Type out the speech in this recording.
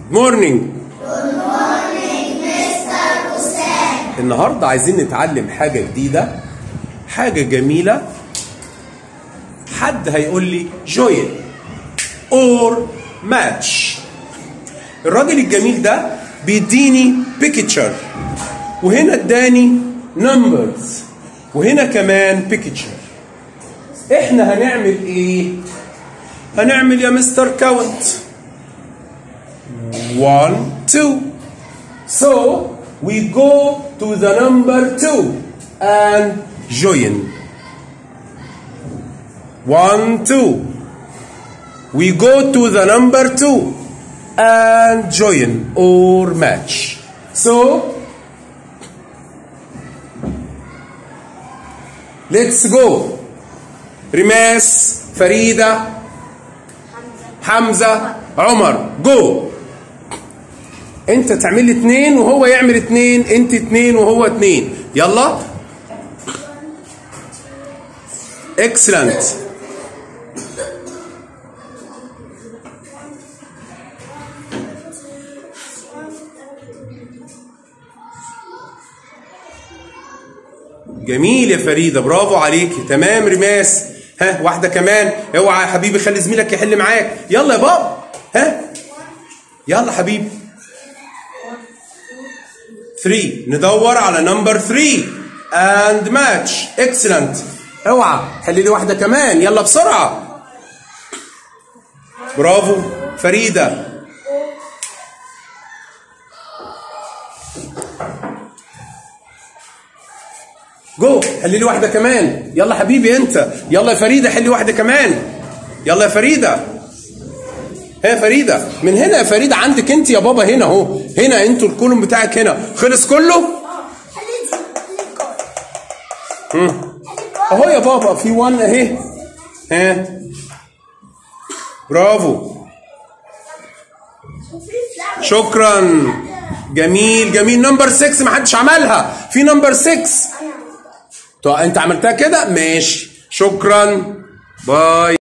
مورنينج النهارده عايزين نتعلم حاجة جديدة حاجة جميلة حد هيقول لي جوين اور ماتش الراجل الجميل ده بيديني بيكتشر وهنا اداني نمبرز وهنا كمان بيكتشر احنا هنعمل ايه هنعمل يا مستر كاونت 1 2 so we go to the number 2 and join 1 2 we go to the number 2 and join or match so let's go رماس فريدة حمزة عمر جو انت تعمل لي اتنين وهو يعمل اتنين انت اتنين وهو اتنين يلا اكسلنت جميل يا فريدة برافو عليكي تمام رماس ها واحدة كمان اوعى يا حبيبي خلي زميلك يحل معاك يلا يا بابا ها يلا حبيبي 3 ندور على نمبر 3 اند ماتش اكسلنت اوعى حل لي واحدة كمان يلا بسرعة برافو فريدة جو حل لي واحدة كمان يلا حبيبي انت يلا يا فريدة حل لي واحدة كمان يلا يا فريدة ها يا فريدة من هنا يا فريدة عندك انت يا بابا هنا اهو هنا انتوا الكولوم بتاعك هنا خلص كله اهو يا بابا في 1 اهي ها برافو شكرا جميل جميل نمبر 6 ما حدش عملها في نمبر 6 طب انت عملتها كده ماشي شكرا باي